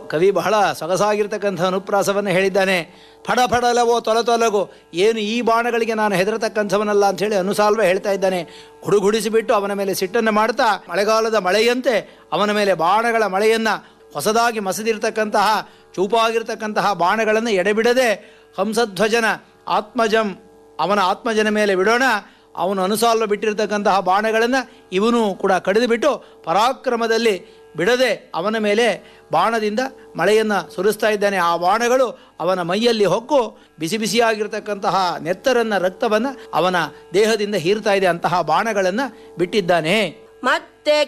ಕವಿ ಬಹಳ ಸೊಗಸಾಗಿರ್ತಕ್ಕಂಥ ಅನುಪ್ರಾಸವನ್ನು ಹೇಳಿದ್ದಾನೆ ಫಡ ಫಡಲವೋ ತೊಲ ತೊಲಗೋ ಏನು ಈ ಬಾಣಗಳಿಗೆ ನಾನು ಹೆದರತಕ್ಕಂಥವನಲ್ಲ ಅಂಥೇಳಿ ಅನುಸಾಲ್ವ ಹೇಳ್ತಾ ಇದ್ದಾನೆ ಗುಡುಗುಡಿಸಿಬಿಟ್ಟು ಅವನ ಮೇಲೆ ಸಿಟ್ಟನ್ನು ಮಾಡ್ತಾ ಮಳೆಗಾಲದ ಮಳೆಯಂತೆ ಅವನ ಮೇಲೆ ಬಾಣಗಳ ಮಳೆಯನ್ನು ಹೊಸದಾಗಿ ಮಸದಿರ್ತಕ್ಕಂತಹ ಚೂಪಾಗಿರ್ತಕ್ಕಂತಹ ಬಾಣಗಳನ್ನು ಎಡೆಬಿಡದೆ ಹಂಸಧ್ವಜನ ಆತ್ಮಜಂ ಅವನ ಆತ್ಮಜನ ಮೇಲೆ ಬಿಡೋಣ ಅವನು ಅನುಸಾಲ್ವ ಬಿಟ್ಟಿರ್ತಕ್ಕಂತಹ ಬಾಣಗಳನ್ನು ಇವನು ಕೂಡ ಕಡಿದು ಬಿಟ್ಟು ಪರಾಕ್ರಮದಲ್ಲಿ ಬಿಡದೆ ಅವನ ಮೇಲೆ ಬಾಣದಿಂದ ಮಳೆಯನ್ನು ಸುರಿಸ್ತಾ ಇದ್ದಾನೆ ಆ ಬಾಣಗಳು ಅವನ ಮೈಯಲ್ಲಿ ಹೊಕ್ಕು ಬಿಸಿ ಬಿಸಿಯಾಗಿರ್ತಕ್ಕಂತಹ ನೆತ್ತರನ್ನ ರಕ್ತವನ್ನು ಅವನ ದೇಹದಿಂದ ಹೀರ್ತಾ ಇದೆ ಅಂತಹ ಬಾಣಗಳನ್ನು ಬಿಟ್ಟಿದ್ದಾನೆ ಮತ್ತೆ